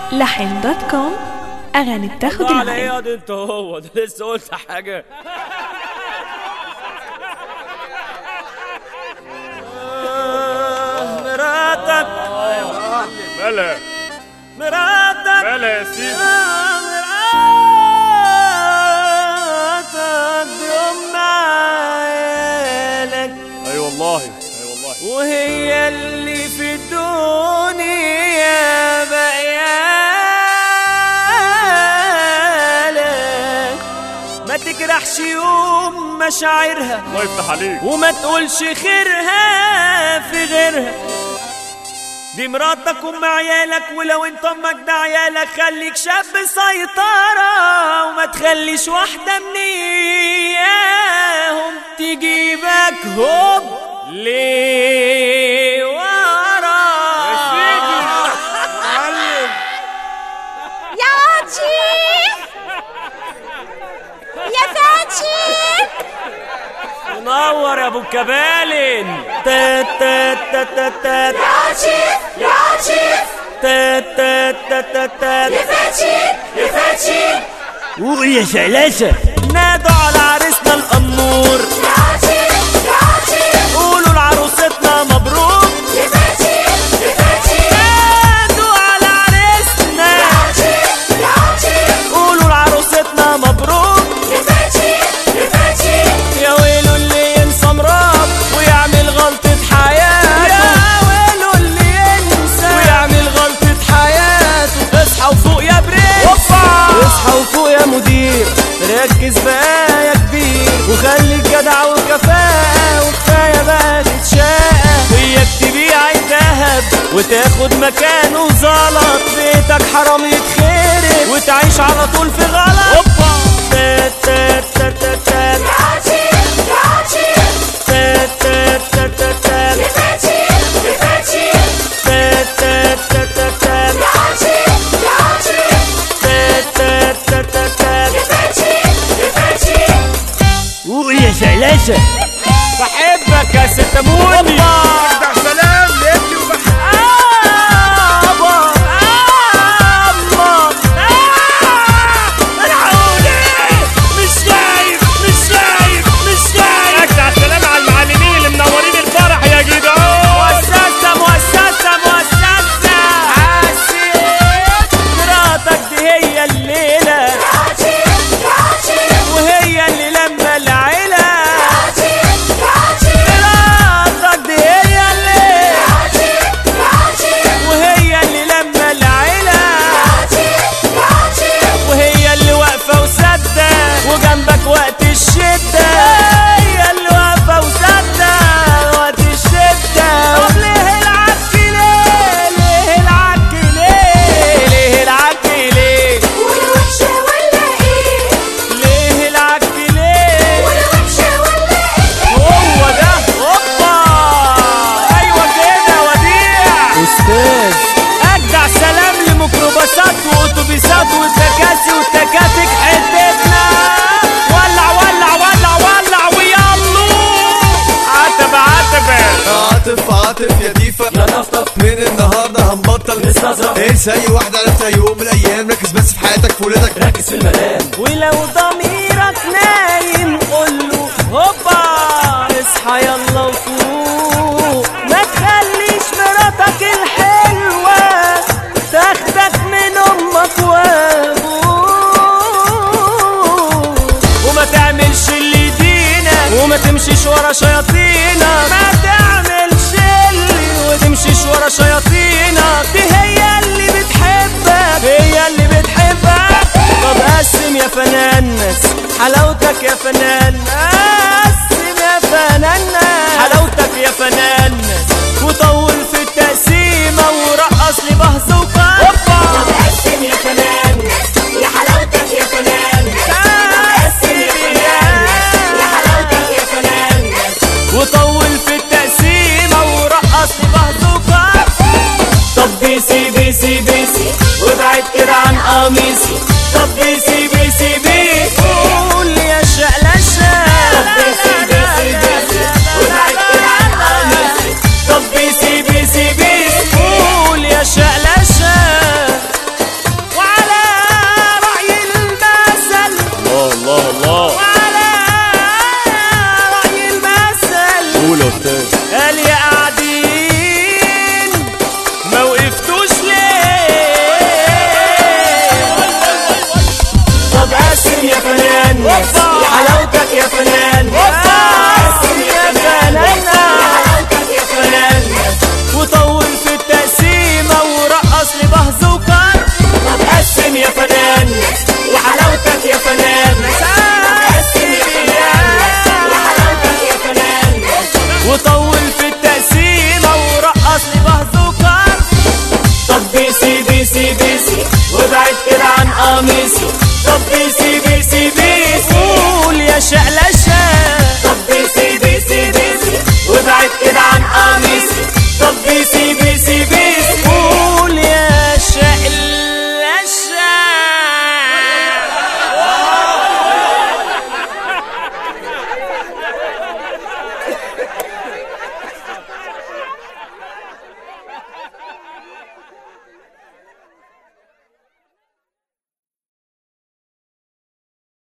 لحن دوت كوم أغاني بتاخد على العين ايه يا ده انت هو ده لسه قلت حاجه آه، مراتك ملا مراتك ملا يا سيدي آه، مراتك دي ام عيالك اي والله اي والله وهي اللي في الدنيا بقيالك ما تجرحش يوم مشاعرها الله يفتح عليك وما تقولش خيرها في غيرها دي مراتك ام عيالك ولو انت امك ده عيالك خليك شاب سيطرة وما تخليش واحدة من اياهم تجيبك هوب ليه ورا يا عجيب يا فاتي منور يا ابو الكبالن تات تات تات تات تات يا عجيب يا عجيب تات تات تات تات تات يا فاتي يا فاتي قول يا شلاشة نادوا على عريسنا الأمور يا عجيب يا عجيب قولوا لعروستنا مبروك يا فاتي يا فاتي نادوا على عريسنا يا عجيب يا عجيب قولوا لعروستنا مبروك يا فاتي يا فاتي يا ويلو اللي ينسى مراد ويعمل غلطة حياته يا ويلو اللي ينسى ويعمل غلطة حياته اصحى وفوق يا برنس اصحى وفوق يا مدير ركز بقى يا كبير وخليك جدع وكفاءة وكفاية بقى تتشاقى وياك تبيع الذهب وتاخد مكانه زلط بيتك حرام يتخرب وتعيش على طول في غلط تات تات تات تات تات يا عجيب يا عجيب تات تات تات تات تات يا فاتي يا فاتي تات تات تات تات تات يا عجيب يا عجيب تات تات تات تات تات يا فاتي يا فاتي قول يا شلاشة بحبك يا ست موني اجدع سلام لابني وبحبك آبا آبا العوني مش شايف مش شايف مش شايف اجدع سلام على المعلمين اللي منورين الفرح يا جدعان مؤسسة مؤسسة مؤسسة حسيت مراتك دي هي الليلة يا عجيب يا عجيب وهي اللي لما العيلة يا عجيب يا عجيب مراتك دي هي اللي يا عجيب يا عجيب وهي اللي لما العيلة يا عجيب يا عجيب وهي اللي واقفة وسادة وجنبك وقت الشدة هي اللي واقفة وسادة وقت الشدة طب ليه العك ليه ليه العك ليه ليه العك ليه والوحشة ولا ايه ليه العك ليه والوحشة ولا ايه هو ده هوبا ايوه كده وديع استاذ اجدع سلام لميكروباصات واوتوبيسات والتكاسي والتكاتك حتتنا ولع ولع ولع ولع ويلا عتب عتب عاطف عاطف يا ديفا يا نفطف من النهارده هنبطل نستظرف. انسى اي واحدة عرفتها يوم من الايام ركز بس في حياتك في ولادك ركز في المنام ولو ضميرك نايم قوله هوبا اصحى يلا وفوق ما تخليش مراتك الحلوة تاخدك من امك وابوك وما تعملش اللي يدينك وما تمشيش ورا شياطينك ما تعملش اللي وتمشيش ورا شياطينك دي هي اللي بتحبك هي اللي بتحبك طب قسم يا فنانس حلاوتك يا فنان قسم يا فنان حلاوتك يا فنان وطول في التقسيمة ورقص لي بهز وقار قسم يا فنان يا حلاوتك يا فنان قسم يا فنان يا حلاوتك يا فنان وطول في التقسيمة ورقص لي بهزوكا طب بيسي بيسي بيسي وابعد كده عن قميصي طب بيسي بيسي بيسي قول يا شقلشة طب بيسي بيسي بيسي وابعد كده عن قميصي طب بيسي بيسي بيسي قول يا شقلشة فنان وفا. يا حلاوتك يا فنان قسم يا فنان حلاوتك يا فنان وطول في التقسيمة ورقص لي بهزوكر طب قسم يا فنان وحلاوتك يا فنان قسم يا فنان وحلاوتك يا فنان وطول في التقسيمة ورقص لي بهزوكر طب بيسي بيسي بيسي وابعد كده عن قميصي طب بيسي بيسي بيسي قول يا شقلة